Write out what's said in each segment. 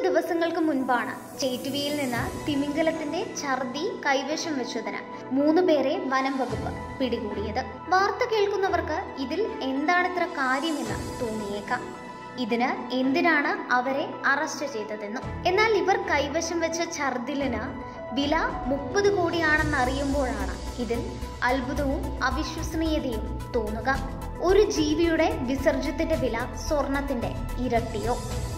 ദിവസങ്ങൾക്ക് മുൻപാണ് ചേറ്റുവിയിൽ നിന്ന് തിമിംഗലത്തിന്റെ ഛർദി കൈവശം വെച്ചതിന് മൂന്ന് പേരെ വനം വകുപ്പ് പിടികൂടിയത് വാർത്ത കേൾക്കുന്നവർക്ക് ഇതിൽ എന്താണിത്ര കാര്യമെന്ന് തോന്നിയേക്കാം ഇതിന് എന്തിനാണ് അവരെ അറസ്റ്റ് ചെയ്തതെന്നും എന്നാൽ ഇവർ കൈവശം വെച്ച ഛർദിലിന് വില മുപ്പത് കോടിയാണെന്ന് അറിയുമ്പോഴാണ് ഇതിൽ അത്ഭുതവും അവിശ്വസനീയതയും തോന്നുക ഒരു ജീവിയുടെ വിസർജ്യത്തിന്റെ വില സ്വർണത്തിന്റെ ഇരട്ടിയോ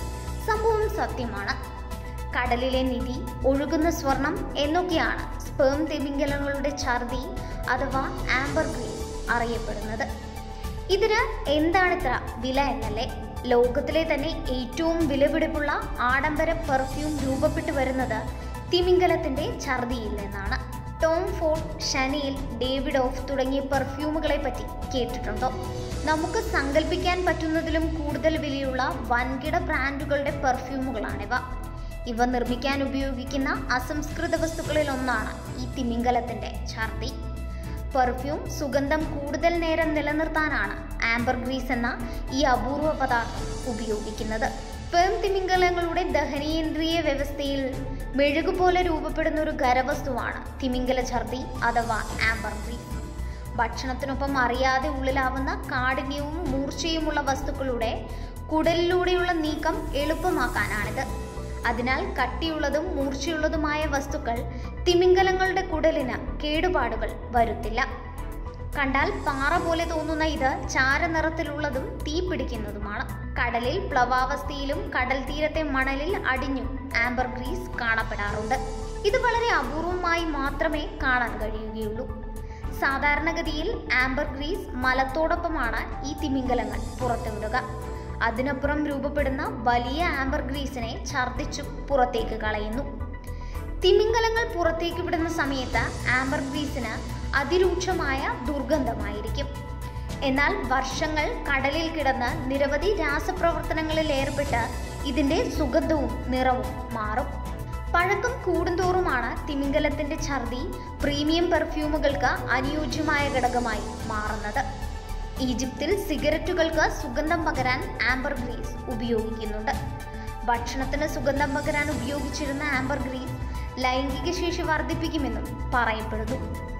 സംഭവം സത്യമാണ് കടലിലെ നിധി ഒഴുകുന്ന സ്വർണം എന്നൊക്കെയാണ് സ്പേം തിമിംഗലങ്ങളുടെ ഛർദി അഥവാ ആംബർ ഗ്രീസ് അറിയപ്പെടുന്നത് ഇതിന് എന്താണിത്ര വില എന്നല്ലേ ലോകത്തിലെ തന്നെ ഏറ്റവും വിലപിടിപ്പുള്ള ആഡംബര പെർഫ്യൂം രൂപപ്പെട്ടു വരുന്നത് തിമിംഗലത്തിന്റെ ഛർദിയിൽ നിന്നാണ് Tom Ford Chanel Davidoff തുടങ്ങിയ പെർഫ്യൂമുകളെ പറ്റി കേട്ടിട്ടുണ്ടോ നമുക്ക് സങ്കല്പിക്കാൻ പറ്റുന്നതിലും കൂടുതൽ വിലയുള്ള വൻകിട ബ്രാൻഡുകളുടെ പെർഫ്യൂമുകളാണിവ ഇവ നിർമ്മിക്കാൻ ഉപയോഗിക്കുന്ന അസംസ്കൃത വസ്തുക്കളിൽ ഒന്നാണ് ഈ തിമിംഗലത്തിന്റെ ഛർദി പെർഫ്യൂം സുഗന്ധം കൂടുതൽ നേരം നിലനിർത്താനാണ് ആംബർ ഗ്രീസ് എന്ന ഈ അപൂർവ പദാർത്ഥം ഉപയോഗിക്കുന്നത് സ്പേം തിമിംഗലങ്ങളുടെ ദഹനേന്ദ്രിയ വ്യവസ്ഥയിൽ മെഴുകുപോലെ രൂപപ്പെടുന്ന ഒരു ഖരവസ്തുവാണ് തിമിംഗല ഛർദി അഥവാ ആംബർ ഗ്രീസ് ഭക്ഷണത്തിനൊപ്പം അറിയാതെ ഉള്ളിലാവുന്ന കാഠിന്യവും മൂർച്ചയുമുള്ള വസ്തുക്കളുടെ കുടലിലൂടെയുള്ള നീക്കം എളുപ്പമാക്കാനാണിത് അതിനാൽ കട്ടിയുള്ളതും മൂർച്ചയുള്ളതുമായ വസ്തുക്കൾ തിമിംഗലങ്ങളുടെ കുടലിന് കേടുപാടുകൾ വരുത്തില്ല കണ്ടാൽ പാറ പോലെ തോന്നുന്ന ഇത് ചാരനിറത്തിലുള്ളതും തീ പിടിക്കുന്നതുമാണ് കടലിൽ പ്ലവാവസ്ഥയിലും കടൽ തീരത്തെ മണലിൽ അടിഞ്ഞും ആംബർ ഗ്രീസ് കാണപ്പെടാറുണ്ട് ഇത് വളരെ അപൂർവമായി മാത്രമേ കാണാൻ കഴിയുകയുള്ളൂ സാധാരണഗതിയിൽ ആംബർ ഗ്രീസ് മലത്തോടൊപ്പമാണ് ഈ തിമിംഗലങ്ങൾ പുറത്തുവിടുക അതിനപ്പുറം രൂപപ്പെടുന്ന വലിയ ആംബർ ഗ്രീസിനെ ഛർദ്ദിച്ചു പുറത്തേക്ക് കളയുന്നു തിമിംഗലങ്ങൾ പുറത്തേക്ക് വിടുന്ന സമയത്ത് ആംബർ ഗ്രീസിന് അതിരൂക്ഷമായ ദുർഗന്ധമായിരിക്കും എന്നാൽ വർഷങ്ങൾ കടലിൽ കിടന്ന് നിരവധി രാസപ്രവർത്തനങ്ങളിൽ ഏർപ്പെട്ട് ഇതിന്റെ സുഗന്ധവും നിറവും മാറും പഴക്കം കൂടുന്തോറുമാണ് തിമിംഗലത്തിന്റെ ഛർദി പ്രീമിയം പെർഫ്യൂമുകൾക്ക് അനുയോജ്യമായ ഘടകമായി മാറുന്നത് ഈജിപ്തിൽ സിഗരറ്റുകൾക്ക് സുഗന്ധം പകരാൻ ആംബർ ഗ്രീസ് ഉപയോഗിക്കുന്നുണ്ട് ഭക്ഷണത്തിന് സുഗന്ധം പകരാൻ ഉപയോഗിച്ചിരുന്ന ആംബർ ഗ്രീസ് ലൈംഗിക ശേഷി വർദ്ധിപ്പിക്കുമെന്നും പറയപ്പെടുന്നു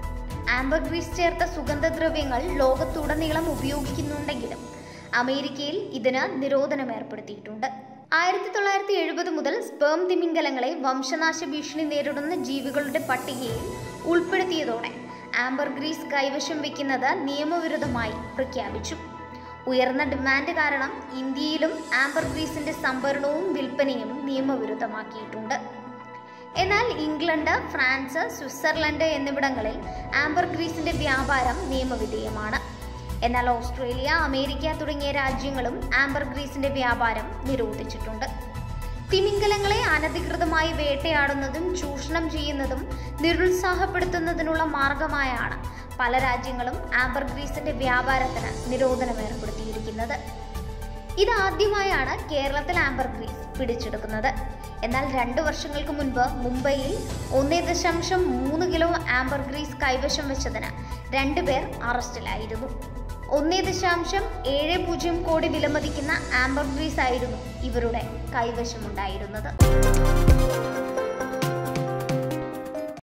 ആംബർ ഗ്രീസ് ചേർത്ത സുഗന്ധദ്രവ്യങ്ങൾ ലോകത്തുടനീളം ഉപയോഗിക്കുന്നുണ്ടെങ്കിലും അമേരിക്കയിൽ ഇതിന് നിരോധനം ഏർപ്പെടുത്തിയിട്ടുണ്ട് ആയിരത്തി തൊള്ളായിരത്തി എഴുപത് മുതൽ സ്പേം തിമിംഗലങ്ങളെ വംശനാശ ഭീഷണി നേരിടുന്ന ജീവികളുടെ പട്ടികയിൽ ഉൾപ്പെടുത്തിയതോടെ ആംബർ ഗ്രീസ് കൈവശം വയ്ക്കുന്നത് നിയമവിരുദ്ധമായി പ്രഖ്യാപിച്ചു ഉയർന്ന ഡിമാൻഡ് കാരണം ഇന്ത്യയിലും ആംബർ ഗ്രീസിന്റെ സംഭരണവും വിൽപ്പനയും നിയമവിരുദ്ധമാക്കിയിട്ടുണ്ട് എന്നാൽ ഇംഗ്ലണ്ട് ഫ്രാൻസ് സ്വിറ്റ്സർലൻഡ് എന്നിവിടങ്ങളിൽ ആംബർ ഗ്രീസിന്റെ വ്യാപാരം നിയമവിധേയമാണ് എന്നാൽ ഓസ്ട്രേലിയ അമേരിക്ക തുടങ്ങിയ രാജ്യങ്ങളും ആംബർ ഗ്രീസിന്റെ വ്യാപാരം നിരോധിച്ചിട്ടുണ്ട് തിമിംഗലങ്ങളെ അനധികൃതമായി വേട്ടയാടുന്നതും ചൂഷണം ചെയ്യുന്നതും നിരുത്സാഹപ്പെടുത്തുന്നതിനുള്ള മാർഗമായാണ് പല രാജ്യങ്ങളും ആംബർ ഗ്രീസിന്റെ വ്യാപാരത്തിന് നിരോധനം ഏർപ്പെടുത്തിയിരിക്കുന്നത് ഇതാദ്യമായാണ് കേരളത്തിൽ ആംബർ ഗ്രീസ് പിടിച്ചെടുക്കുന്നത് എന്നാൽ രണ്ട് വർഷങ്ങൾക്ക് മുൻപ് മുംബൈയിൽ ഒന്നേ ദശാംശം മൂന്ന് കിലോ ആംബർ ഗ്രീസ് കൈവശം വെച്ചതിന് രണ്ടുപേർ അറസ്റ്റിലായിരുന്നു ഒന്നേ ദശാംശം ഏഴ് പൂജ്യം കോടി വിലമതിക്കുന്ന ആംബർ ഗ്രീസ് ആയിരുന്നു ഇവരുടെ കൈവശമുണ്ടായിരുന്നത്